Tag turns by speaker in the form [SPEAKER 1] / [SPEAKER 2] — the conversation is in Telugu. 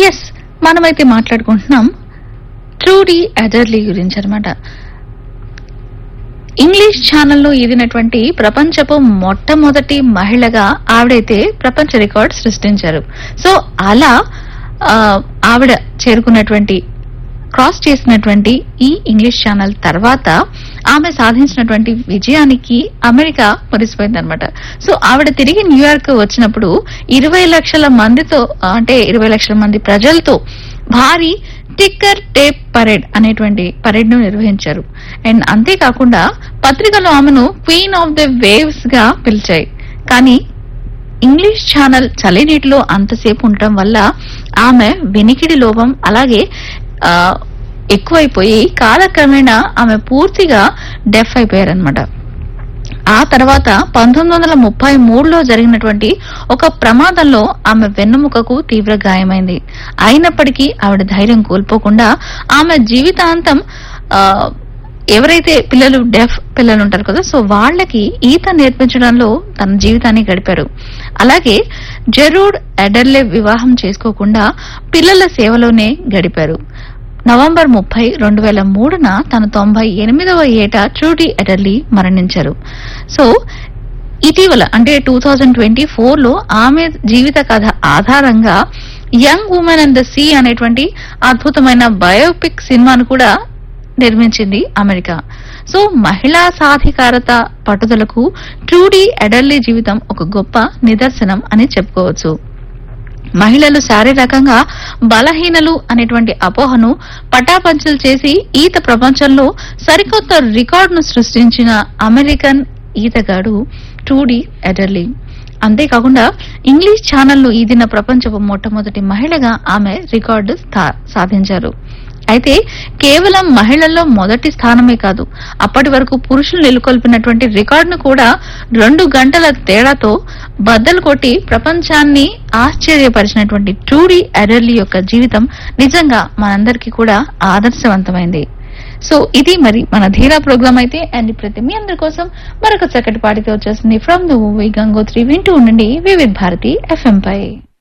[SPEAKER 1] ఎస్ మనమైతే మాట్లాడుకుంటున్నాం ట్రూడీ అడర్లీ గురించి అనమాట ఇంగ్లీష్ ఛానల్లో ఎదినటువంటి ప్రపంచపు మొట్టమొదటి మహిళగా ఆవిడైతే ప్రపంచ రికార్డ్ సృష్టించారు సో అలా ఆ, ఆవిడ చేరుకున్నటువంటి క్రాస్ చేసినటువంటి ఈ ఇంగ్లీష్ ఛానల్ తర్వాత ఆమె సాధించినటువంటి విజయానికి అమెరికా మురిసిపోయిందనమాట సో ఆవిడ తిరిగి న్యూయార్క్ వచ్చినప్పుడు ఇరవై లక్షల మందితో అంటే ఇరవై లక్షల మంది ప్రజలతో భారీ టిక్కర్ టేప్ పరేడ్ అనేటువంటి పరేడ్ ను నిర్వహించారు అండ్ అంతేకాకుండా పత్రికలు ఆమెను క్వీన్ ఆఫ్ ద వేవ్స్ గా పిలిచాయి కానీ ఇంగ్లీష్ ఛానల్ చలినీటిలో అంతసేపు ఉండటం వల్ల ఆమె వినికిడి లోపం అలాగే ఆ, ఎక్కువైపోయి కాలక్రమేణా ఆమె పూర్తిగా డెఫ్ అయిపోయారనమాట ఆ తర్వాత పంతొమ్మిది వందల ముప్పై మూడులో జరిగినటువంటి ఒక ప్రమాదంలో ఆమె వెన్నుముకకు తీవ్ర గాయమైంది అయినప్పటికీ ఆవిడ ధైర్యం కోల్పోకుండా ఆమె జీవితాంతం ఆ, ఎవరైతే పిల్లలు డెఫ్ పిల్లలు ఉంటారు కదా సో వాళ్ళకి ఈత నేర్పించడంలో తన జీవితాన్ని గడిపారు అలాగే జెరూడ్ ఎడర్లే వివాహం చేసుకోకుండా పిల్లల సేవలోనే గడిపారు నవంబర్ ముప్పై రెండు వేల మూడున తన తొంభై ఎనిమిదవ ఏట ట్రూడీ ఎడర్లీ మరణించారు సో ఇటీవల అంటే టూ థౌజండ్ ట్వంటీ ఫోర్ లో ఆమె జీవిత కథ ఆధారంగా young women and the sea అనేటువంటి అద్భుతమైన బయోపిక్ సినిమాను కూడా నిర్మించింది అమెరికా సో మహిళా సాధికారత పట్టుదలకు ట్రూడీ ఎడర్లీ జీవితం ఒక గొప్ప నిదర్శనం అని చెప్పుకోవచ్చు మహిళలు శారీరకంగా బలహీనలు అనేటువంటి అపోహను పటాపంచలు చేసి ఈత ప్రపంచంలో సరికొత్త రికార్డును సృష్టించిన అమెరికన్ ఈతగాడు టూడీ ఎడర్లీ అంతేకాకుండా ఇంగ్లీష్ ఛానళ్లు ఈదిన ప్రపంచపు మొట్టమొదటి మహిళగా ఆమె రికార్డు స్థా- సాధించారు అయితే కేవలం మహిళల్లో మొదటి స్థానమే కాదు అప్పటి వరకు పురుషులు నెలకొల్పినటువంటి రికార్డును కూడా రెండు గంటల తేడాతో బద్దలు కొట్టి ప్రపంచాన్ని ఆశ్చర్యపరిచినటువంటి ట్రూడీ ఎడర్లీ యొక్క జీవితం నిజంగా మనందరికీ కూడా ఆదర్శవంతమైంది సో ఇది మరి మన ధీరా ప్రోగ్రామ్ అయితే అండ్ ఇప్పుడైతే మీ అందరి కోసం మరొక చక్కటి పాటితో వచ్చేసింది ఫ్రమ్ ద మూవీ గంగోత్రి వింటూ ఉండండి వివిధ్ భారతి ఎఫ్ఎం పై